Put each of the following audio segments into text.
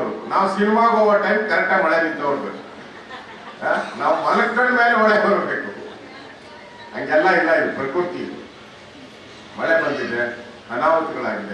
ನಾವು ಸಿನಿಮಾಗೆ ಹೋಗೋ ಟೈಮ್ ಕರೆಕ್ಟಾಗಿ ಮಳೆ ನಿಂತು ಹೋಗ್ಬೇಕು ಆ? ನಾವು ಮಲಕ್ಕಂಡ ಮೇಲೆ ಮಳೆ ಬರಬೇಕು ಹಂಗೆಲ್ಲ ಇಲ್ಲ ಇದು ಪ್ರಕೃತಿ ಇದು. ಮಳೆ ಬಂದಿದೆ ಅನಾಹುತಗಳಾಗಿದೆ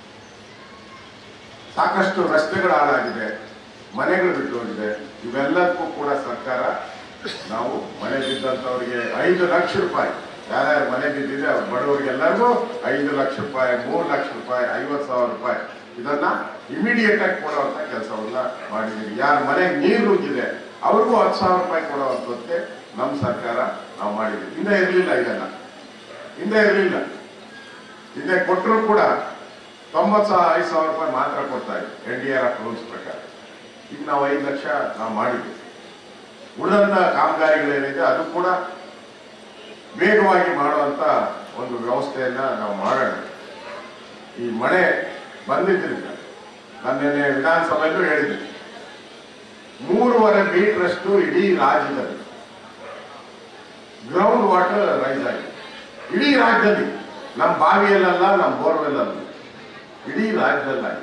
ಸಾಕಷ್ಟು ರಸ್ತೆಗಳು ಹಾಳಾಗಿದೆ ಮನೆಗಳು ಬಿಟ್ಟು ಹೋಗಿದೆ ಇವೆಲ್ಲಕ್ಕೂ ಕೂಡ ಸರ್ಕಾರ ನಾವು ಮನೆ ಬಿದ್ದಂಥವ್ರಿಗೆ ಐದು ಲಕ್ಷ ರೂಪಾಯಿ ಯಾರ್ಯಾರು ಮನೆ ಬಿದ್ದಿದೆ ಅವ್ರ ಬಡವರಿಗೆಲ್ಲರಿಗೂ ಐದು ಲಕ್ಷ ರೂಪಾಯಿ ಮೂರು ಲಕ್ಷ ರೂಪಾಯಿ ಐವತ್ತು ಸಾವಿರ ರೂಪಾಯಿ ಇದನ್ನ ಇಮಿಡಿಯೇಟ್ ಆಗಿ ಕೊಡುವಂತ ಕೆಲಸವನ್ನ ಮಾಡಿದ್ದೀವಿ ಯಾರ ಮನೆಗೆ ನೀರು ನುಗ್ಗಿದೆ ಅವ್ರಿಗೂ ಹತ್ತು ಸಾವಿರ ರೂಪಾಯಿ ಕೊಡುವಂಥದ್ದೇ ನಮ್ಮ ಸರ್ಕಾರ ನಾವು ಮಾಡಿದ್ದೀವಿ ಹಿಂದೆ ಇರಲಿಲ್ಲ ಇದೆಲ್ಲ ಹಿಂದೆ ಇರಲಿಲ್ಲ ಹಿಂದೆ ಕೊಟ್ಟರು ಕೂಡ ತೊಂಬತ್ತು ಸಾವಿರ ಐದು ಸಾವಿರ ರೂಪಾಯಿ ಮಾತ್ರ ಕೊಡ್ತಾ ಇದ್ವಿ N D R F rules ಪ್ರಕಾರ ಈಗ ನಾವು ಐದು ಲಕ್ಷ ನಾವು ಮಾಡಿದ್ವಿ ಉಳಿದಂತ ಕಾಮಗಾರಿಗಳೇನಿದೆ ಅದು ಕೂಡ ವೇಗವಾಗಿ ಮಾಡುವಂತ ಒಂದು ವ್ಯವಸ್ಥೆಯನ್ನ ನಾವು ಮಾಡೋಣ ಈ ಮಳೆ ಬಂದಿದ್ದರಿಂದ ನಾನು ನಿನ್ನೆ ವಿಧಾನಸಭೆಯಲ್ಲೂ ಹೇಳಿದ್ದೆ ಮೂರುವರೆ ಮೀಟರ್ ಅಷ್ಟು ಇಡೀ ರಾಜ್ಯದಲ್ಲಿ ಗ್ರೌಂಡ್ ವಾಟರ್ ರೈಸ್ ಆಗಿದೆ ಇಡೀ ರಾಜ್ಯದಲ್ಲಿ ನಮ್ಮ ಬಾವಿಯಲ್ಲ ನಮ್ಮ ಬೋರ್ವೆಲ್ ಅಲ್ಲ ಇಡೀ ರಾಜ್ಯದಲ್ಲಾಗಿದೆ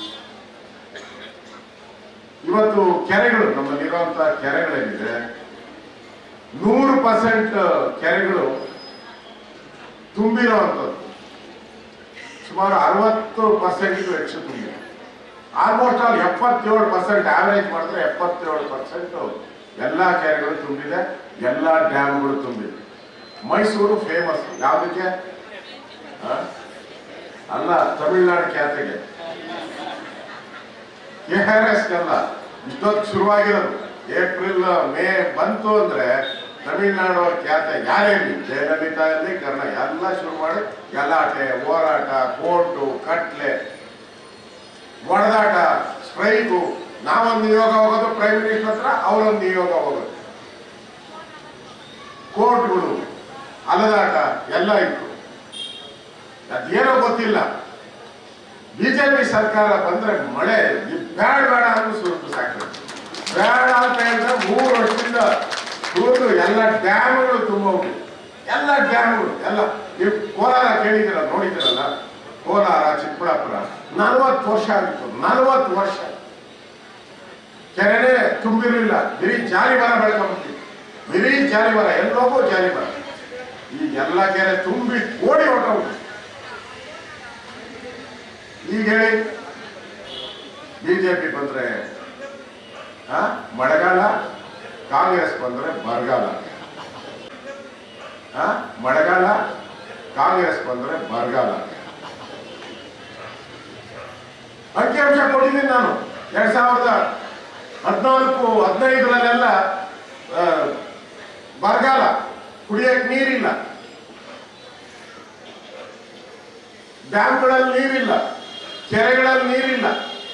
ಇವತ್ತು ಕೆರೆಗಳು ನಮ್ಮಲ್ಲಿರುವಂತಹ ಕೆರೆಗಳೇನಿದೆ ನೂರು ಪರ್ಸೆಂಟ್ ಕೆರೆಗಳು ತುಂಬಿರುವಂಥದ್ದು ಸುಮಾರು ಅರವತ್ತು ಪರ್ಸೆಂಟ್ಗೂ ಹೆಚ್ಚು ತುಂಬಿದೆ ಆಲ್ಮೋಸ್ಟ್ ಆಲ್ ಎಪ್ಪತ್ತೇಳು ಪರ್ಸೆಂಟ್ ಆವರೇಜ್ ಮಾಡಿದ್ರೆ ಎಪ್ಪತ್ತೇಳು ಪರ್ಸೆಂಟ್ ಎಲ್ಲ ಕೆರೆಗಳು ತುಂಬಿದೆ ಎಲ್ಲ ಡ್ಯಾಮ್ಗಳು ತುಂಬಿದೆ ಮೈಸೂರು ಫೇಮಸ್ ಯಾವುದಕ್ಕೆ ಆ? ಅಲ್ಲ ತಮಿಳುನಾಡು ಖ್ಯಾತೆಗೆ ಕೆ ಆರ್ ಎಸ್ ಅಲ್ಲ ಇಷ್ಟೊತ್ತು ಶುರುವಾಗಿರೋದು ಏಪ್ರಿಲ್ ಮೇ ಬಂತು ಅಂದ್ರೆ ತಮಿಳ್ನಾಡು ಖ್ಯಾತೆ ಯಾರೇ ಇರಲಿ ಜಯಲಲಿತಾ ಇರಲಿ ಕರ್ಣ ಎಲ್ಲ ಶುರು ಮಾಡಿ ಗಲಾಟೆ ಹೋರಾಟ ಕೋರ್ಟು ಕಟ್ಲೆ ಹೊಡೆದಾಟ ಸ್ಟ್ರೈಕು ನಾವೊಂದು ನಿಯೋಗ ಹೋಗೋದು ಪ್ರೈಮ್ ಮಿನಿಸ್ಟರ್ ಹತ್ರ ಅವರೊಂದು ನಿಯೋಗ ಹೋಗೋದು ಕೋರ್ಟ್ಗಳು ಅಲದಾಟ ಎಲ್ಲ ಇತ್ತು ಅದೇನೋ ಗೊತ್ತಿಲ್ಲ ಬಿಜೆಪಿ ಸರ್ಕಾರ ಬಂದ್ರೆ ಮಳೆ ಇದ್ ಬೇಡ ಬೇಡ ಅಂತ ಸುರಿದು ಸಾಕು ಬೇಡ ಅಂತ ಹೇಳಿದ್ರೆ ಮೂರು ವರ್ಷದಿಂದ ಸುರಿದು ಎಲ್ಲ ಡ್ಯಾಮ್ಗಳು ತುಂಬ ಹೋಗಿದೆ ಎಲ್ಲ ಡ್ಯಾಮ್ಗಳು ಎಲ್ಲ ನೀವು ಕೋಲಾರ ಕೇಳಿದಿರ ನೋಡಿದಿರಲ್ಲ ಕೋಲಾರ ಚಿಕ್ಕಬಳ್ಳಾಪುರ ನಲವತ್ತು ವರ್ಷ ಆಗಿತ್ತು ನಲವತ್ತು ವರ್ಷ ಕೆರೆನೇ ತುಂಬಿರಲಿಲ್ಲ ಬರೀ ಜಾಲಿ ಮರ ಬೆಳ್ಕೊಂಬಿಟ್ಟಿತ್ತು ಬರೀ ಜಾಲಿ ಮರ ಎಲ್ಲೋಗೋ ಜಾಲಿ ಮರ ಈಗ ಎಲ್ಲ ಕೆರೆ ತುಂಬಿ ಓಡಿ ಹೊರಟೋಗ್ಬಿಟ್ಟು ಈಗ ಹೇಳಿ ಬಿಜೆಪಿ ಬಂದ್ರೆ ಆ, ಮಳೆಗಾಲ ಕಾಂಗ್ರೆಸ್ ಬಂದ್ರೆ ಬರಗಾಲ ಆ, ಮಳೆಗಾಲ ಕಾಂಗ್ರೆಸ್ ಬಂದ್ರೆ ಬರಗಾಲ ಅಂಕಿಅಂಶ ಕೊಟ್ಟಿದ್ದೀನಿ ನಾನು ಎರಡ್ ಸಾವಿರದ ಹದಿನಾಲ್ಕು ಹದಿನೈದರಲ್ಲೆಲ್ಲ ಆ, ಬರಗಾಲ ಕುಡಿಯಕ್ಕೆ ನೀರಿಲ್ಲ ಡ್ಯಾಮ್ಗಳಲ್ಲಿ ನೀರಿಲ್ಲ ಕೆರೆಗಳಲ್ಲಿ ನೀರಿಲ್ಲ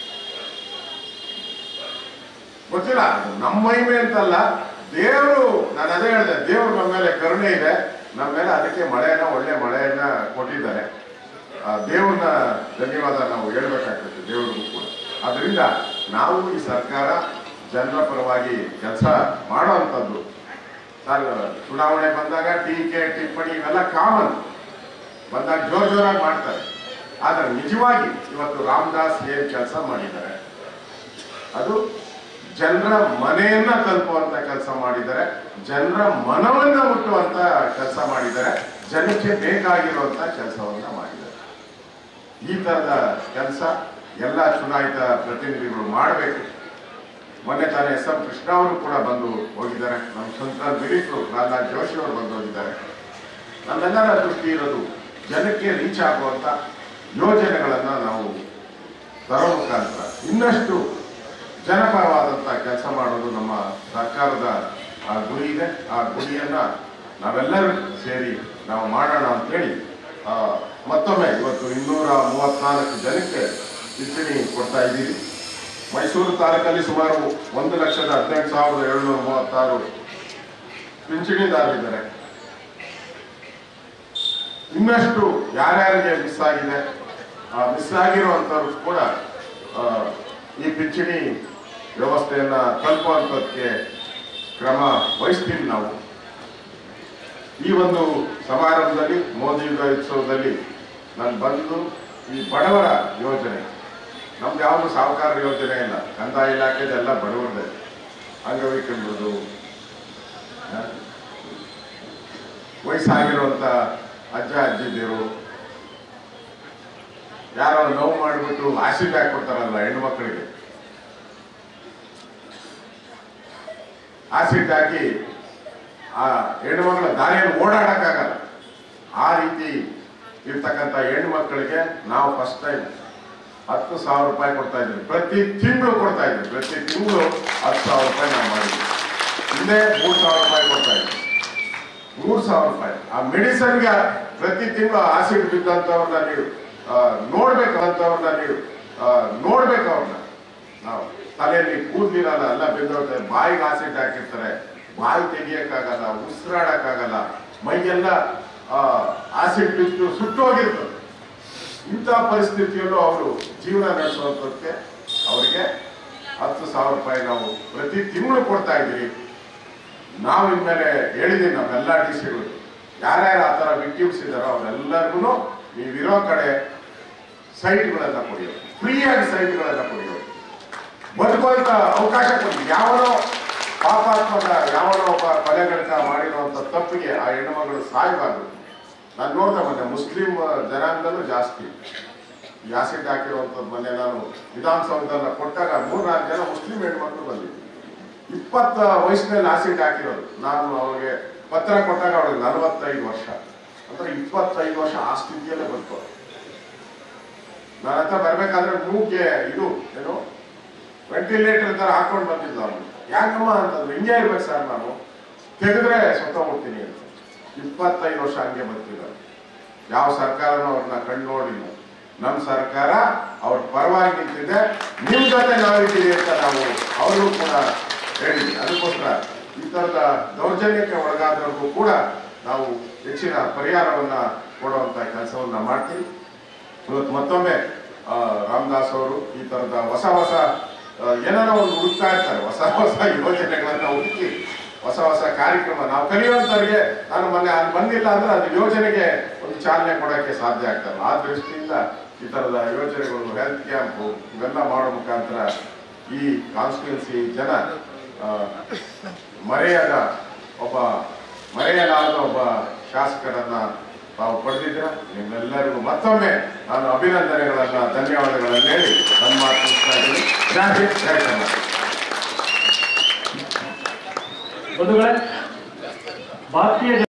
ಗೊತ್ತಿಲ್ಲ ಅದು ನಮ್ಮ ಮಹಿಮೆ ಅಂತಲ್ಲ ದೇವರು ನಾನು ಅದೇ ಹೇಳಿದೆ ದೇವರು ನಮ್ಮ ಮೇಲೆ ಕರುಣೆ ಇದೆ ನಮ್ಮ ಮೇಲೆ ಅದಕ್ಕೆ ಮಳೆಯನ್ನ ಒಳ್ಳೆ ಮಳೆಯನ್ನ ಕೊಟ್ಟಿದ್ದಾರೆ ಆ ದೇವ್ರನ್ನ ಧನ್ಯವಾದ ನಾವು ಹೇಳ್ಬೇಕಾಗ್ತದೆ ದೇವ್ರಿಗೂ ಕೂಡ ಅದರಿಂದ ನಾವು ಈ ಸರ್ಕಾರ ಜನರ ಪರವಾಗಿ ಕೆಲಸ ಮಾಡುವಂಥದ್ದು ಸರ್ ಚುನಾವಣೆ ಬಂದಾಗ ಟೀಕೆ ಟಿಪ್ಪಣಿ ಇವೆಲ್ಲ ಕಾಮನ್ ಬಂದಾಗ ಜೋರ್ ಜೋರಾಗಿ ಮಾಡ್ತಾರೆ ಆದ್ರೆ ನಿಜವಾಗಿ ಇವತ್ತು ರಾಮದಾಸ್ ಏನ್ ಕೆಲಸ ಮಾಡಿದ್ದಾರೆ ಅದು ಜನರ ಮನೆಯನ್ನ ತಲುಪುವಂತ ಕೆಲಸ ಮಾಡಿದ್ದಾರೆ ಜನರ ಮನವನ್ನ ಮುಟ್ಟುವಂತ ಕೆಲಸ ಮಾಡಿದ್ದಾರೆ ಜನಕ್ಕೆ ಬೇಕಾಗಿರುವಂತ ಕೆಲಸವನ್ನ ಮಾಡಿದ್ದಾರೆ ಈ ತರದ ಕೆಲಸ ಎಲ್ಲ ಚುನಾಯಿತ ಪ್ರತಿನಿಧಿಗಳು ಮಾಡಬೇಕು ಮೊನ್ನೆ ತಾನೇ ಎಸ್ ಎಂ ಕೃಷ್ಣ ಅವರು ಕೂಡ ಬಂದು ಹೋಗಿದ್ದಾರೆ ನಮ್ಮ ಸ್ವಂತ ಮಿನಿಸ್ಟ್ರು ಪ್ರಹ್ಲಾದ್ ಜೋಶಿ ಅವರು ಬಂದು ಹೋಗಿದ್ದಾರೆ ನಮ್ಮೆಲ್ಲರ ದೃಷ್ಟಿ ಇರೋದು ಜನಕ್ಕೆ ರೀಚ್ ಆಗುವಂತ ಯೋಜನೆಗಳನ್ನ ನಾವು ತರೋ ಮುಖಾಂತರ ಇನ್ನಷ್ಟು ಜನಪರವಾದಂತ ಕೆಲಸ ಮಾಡೋದು ನಮ್ಮ ಸರ್ಕಾರದ ಆ ಗುರಿ ಇದೆ ಆ ಗುರಿಯನ್ನ ನಾವೆಲ್ಲರೂ ಸೇರಿ ನಾವು ಮಾಡೋಣ ಅಂತೇಳಿ ಆ, ಮತ್ತೊಮ್ಮೆ ಇವತ್ತು ಇನ್ನೂರ ಮೂವತ್ನಾಲ್ಕು ಜನಕ್ಕೆ ಪಿಂಚಣಿ ಕೊಡ್ತಾ ಇದ್ದೀವಿ ಮೈಸೂರು ತಾಲೂಕಲ್ಲಿ ಸುಮಾರು ಒಂದು ಲಕ್ಷದ ಹದಿನೆಂಟು ಸಾವಿರದ ಏಳುನೂರ ಮೂವತ್ತಾರು ಪಿಂಚಣಿದಾರರಿದ್ದಾರೆ ಇನ್ನಷ್ಟು ಯಾರ್ಯಾರಿಗೆ ಮಿಸ್ ಆಗಿದೆ ಆ ಮಿಸ್ ಆಗಿರುವಂತವ್ರು ಕೂಡ ಆ, ಈ ಪಿಂಚಣಿ ವ್ಯವಸ್ಥೆಯನ್ನ ತಲುಪುವಂಥದ್ದಕ್ಕೆ ಕ್ರಮ ವಹಿಸ್ತೀವಿ ನಾವು ಈ ಒಂದು ಸಮಾರಂಭದಲ್ಲಿ ಮೋದಿ ಯುಗ ಉತ್ಸವದಲ್ಲಿ ನಾನು ಬಂದು ಈ ಬಡವರ ಯೋಜನೆ ನಮ್ದು ಯಾವುದು ಸಾಹುಕಾರ ಯೋಜನೆ ಇಲ್ಲ ಕಂದಾಯ ಇಲಾಖೆದೆಲ್ಲ ಬಡವರದೇ ಅಂಗವಿಕಲರದು ಆ, ವಯಸ್ಸಾಗಿರುವಂತ ಅಜ್ಜ ಅಜ್ಜಿದಿರು ಯಾರೋ ನೋವು ಮಾಡಿಬಿಟ್ಟು ಆಸಿಡ್ ಹಾಕ್ಕೊಡ್ತಾರಲ್ಲ ಹೆಣ್ಣು ಮಕ್ಕಳಿಗೆ ಆಸಿಡ್ ಹಾಕಿ ಆ ಹೆಣ್ಣು ಮಕ್ಕಳ ದಾರಿಯಲ್ಲಿ ಓಡಾಡಕ್ಕಾಗಲ್ಲ ಆ ರೀತಿ ಇರ್ತಕ್ಕಂಥ ಹೆಣ್ಣು ಮಕ್ಕಳಿಗೆ ನಾವು ಫಸ್ಟ್ ಟೈಮ್ ಹತ್ತು ಸಾವಿರ ರೂಪಾಯಿ ಕೊಡ್ತಾ ಇದ್ವಿ ಪ್ರತಿ ತಿಂಗಳು ಕೊಡ್ತಾ ಇದ್ವಿ ಪ್ರತಿ ತಿಂಗಳು ಹತ್ತು ಸಾವಿರ ರೂಪಾಯಿ ನಾವು ಮಾಡಿದ್ವಿ ಹಿಂದೆ ಮೂರು ಸಾವಿರ ರೂಪಾಯಿ ಕೊಡ್ತಾ ಇದ್ವಿ ಮೂರು ಸಾವಿರ ರೂಪಾಯಿ ಆ ಮೆಡಿಸನ್ಗೆ ಪ್ರತಿ ತಿಂಗಳು ಆಸಿಡ್ ಬಿದ್ದಂಥವ್ರನ್ನ ನೀವು ಆ, ನೋಡ್ಬೇಕು ಅಂಥವ್ರನ್ನ ನೀವು ಆ, ನೋಡ್ಬೇಕು ಅವ್ರನ್ನ ನಾವು ತಲೆಯಲ್ಲಿ ಕೂದಲಿರಲ್ಲ ಎಲ್ಲ ಬಿದ್ದೋಗ್ತಾರೆ ಬಾಯಿಗೆ ಆಸಿಡ್ ಹಾಕಿರ್ತಾರೆ ಬಾಯಿ ತೆಗಿಯಕ್ಕಾಗಲ್ಲ ಉಸಿರಾಡಕ್ಕಾಗಲ್ಲ ಮೈಗೆಲ್ಲ ಆಸಿಡ್ ಬಿದ್ದು ಸುಟ್ಟೋಗಿರ್ತದೆ ಇಂಥ ಪರಿಸ್ಥಿತಿಯಲ್ಲೂ ಅವರು ಜೀವನ ನಡೆಸುವಂಥದ್ದಕ್ಕೆ ಅವರಿಗೆ ಹತ್ತು ಸಾವಿರ ರೂಪಾಯಿ ನಾವು ಪ್ರತಿ ತಿಂಗಳು ಕೊಡ್ತಾ ಇದ್ದೀವಿ ನಾವು ಇನ್ಮೇಲೆ ಹೇಳಿದೀವಿ ನಮ್ಮೆಲ್ಲ ಡಿ ಸಿಗಳು ಯಾರ್ಯಾರು ಆ ಥರ ವಿಕ್ಟಿಮ್ಸ್ ಇದ್ದಾರೋ ಅವರೆಲ್ಲರಿಗೂ ನೀವಿರೋ ಕಡೆ ಸೈಟ್ಗಳನ್ನ ಕೊಡಿ ಫ್ರೀಯಾಗಿ ಸೈಟ್ಗಳನ್ನ ಕೊಡಿ ಬದುಕುವಂತ ಅವಕಾಶ ಕೊಡಿ ಯಾವನೋ ಪಾಪಾತ್ಮಕ ಯಾವನೋ ಒಬ್ಬ ಕೊಲೆಗಡಕ ಮಾಡಿರುವಂತ ತಪ್ಪಿಗೆ ಆ ಹೆಣ್ಣುಮಗಳು ಸಾಯಬಾರ್ದು ನಾನು ನೋಡ್ದೆ ಮೊನ್ನೆ ಮುಸ್ಲಿಂ ಜನಾಂಗದಲ್ಲೂ ಜಾಸ್ತಿ ಈ ಆಸಿಡ್ ಹಾಕಿರುವಂಥದ್ದು ಮೊನ್ನೆ ನಾನು ವಿಧಾನಸೌಧದಲ್ಲಿ ಕೊಟ್ಟಾಗ ಮೂರ್ನಾಲ್ಕು ಜನ ಮುಸ್ಲಿಂ ಹೆಣ್ಮಕ್ಳು ಬಂದಿದ್ರು ಇಪ್ಪತ್ತ ವಯಸ್ಸಿನಲ್ಲಿ ಆಸಿಡ್ ಹಾಕಿರೋದು ನಾನು ಅವ್ರಿಗೆ ಪತ್ರ ಕೊಟ್ಟಾಗ ಅವ್ರಿಗೆ ನಲವತ್ತೈದು ವರ್ಷ ಅಂದ್ರೆ ಇಪ್ಪತ್ತೈದು ವರ್ಷ ಆ ಸ್ಥಿತಿಯಲ್ಲೇ ಬದುಕೋರು ನನ್ನ ಹತ್ರ ಬರ್ಬೇಕಾದ್ರೆ ಮೂಗ್ಗೆ ಇದು ಏನು ವೆಂಟಿಲೇಟರ್ ತರ ಹಾಕೊಂಡು ಬಂದಿದ್ದ ಅವನು ಯಾಕಮ್ಮ ಅಂತಂದ್ರೆ ಹಿಂಗೆ ಇರ್ಬೇಕು ಸರ್ ನಾನು ತೆಗೆದ್ರೆ ಸ್ವತಃ ಹೋಗ್ತೀನಿ ಅಂತ ಇಪ್ಪತ್ತೈದು ವರ್ಷ ಹಂಗೆ ಬರ್ತಿದ್ದಾರೆ ಯಾವ ಸರ್ಕಾರನೂ ಅವ್ರನ್ನ ಕಣ್ಣು ನೋಡಿಲ್ಲ ನಮ್ಮ ಸರ್ಕಾರ ಅವ್ರ ಪರವಾಗಿ ನಿಂತಿದೆ ನಿಮ್ ಜೊತೆ ನಾವಿದ್ದೀವಿ ಅಂತ ನಾವು ಅವ್ರಿಗೂ ಕೂಡ ಹೇಳಿದ್ವಿ ಅದಕ್ಕೋಸ್ಕರ ಈ ತರದ ದೌರ್ಜನ್ಯಕ್ಕೆ ಒಳಗಾದವ್ರಿಗೂ ಕೂಡ ನಾವು ಹೆಚ್ಚಿನ ಪರಿಹಾರವನ್ನ ಕೊಡುವಂತ ಕೆಲಸವನ್ನ ಮಾಡ್ತೀವಿ ಇವತ್ತು ಮತ್ತೊಮ್ಮೆ ಆ, ರಾಮದಾಸ್ ಅವರು ಈ ತರದ ಹೊಸ ಹೊಸ ಆ, ಏನಾರ ಒಂದು ಹುಡುಕ್ತಾ ಇರ್ತಾರೆ ಹೊಸ ಹೊಸ ಯೋಜನೆಗಳನ್ನ ಹುಡುಕಿ ಹೊಸ ಹೊಸ ಕಾರ್ಯಕ್ರಮ ನಾವು ಕಲಿಯುವಂತವ್ರಿಗೆ ನಾನು ಮೊನ್ನೆ ಅಲ್ಲಿ ಬಂದಿಲ್ಲ ಅಂದ್ರೆ ಅದು ಯೋಜನೆಗೆ ಒಂದು ಚಾಲನೆ ಕೊಡೋಕ್ಕೆ ಸಾಧ್ಯ ಆಗ್ತಲ್ಲ ಆ ದೃಷ್ಟಿಯಿಂದ ಈ ತರದ ಯೋಜನೆಗಳು ಹೆಲ್ತ್ ಕ್ಯಾಂಪು ಇವೆಲ್ಲ ಮಾಡೋ ಮುಖಾಂತರ ಈ ಕಾನ್ಸ್ಟಿಟ್ಯೂನ್ಸಿ ಜನ ಆ, ಮರೆಯದ ಒಬ್ಬ ಮರೆಯಲಾದ ಒಬ್ಬ ಶಾಸಕರನ್ನ ತಾವು ಪಡೆದಿದ್ದೀರ ನಿಮ್ಮೆಲ್ಲರಿಗೂ ಮತ್ತೊಮ್ಮೆ ನಾನು ಅಭಿನಂದನೆಗಳನ್ನ ಧನ್ಯವಾದಗಳನ್ನ ಹೇಳಿ ನನ್ನ ಮಾತು ಮುಗಿಸ್ತಾ ಇದ್ದೀನಿ ಜೈ ಹಿಂದ್, ಜೈ ಕರ್ನಾಟಕ ಬಂಧುಗಳೇ ಭಾರತೀಯ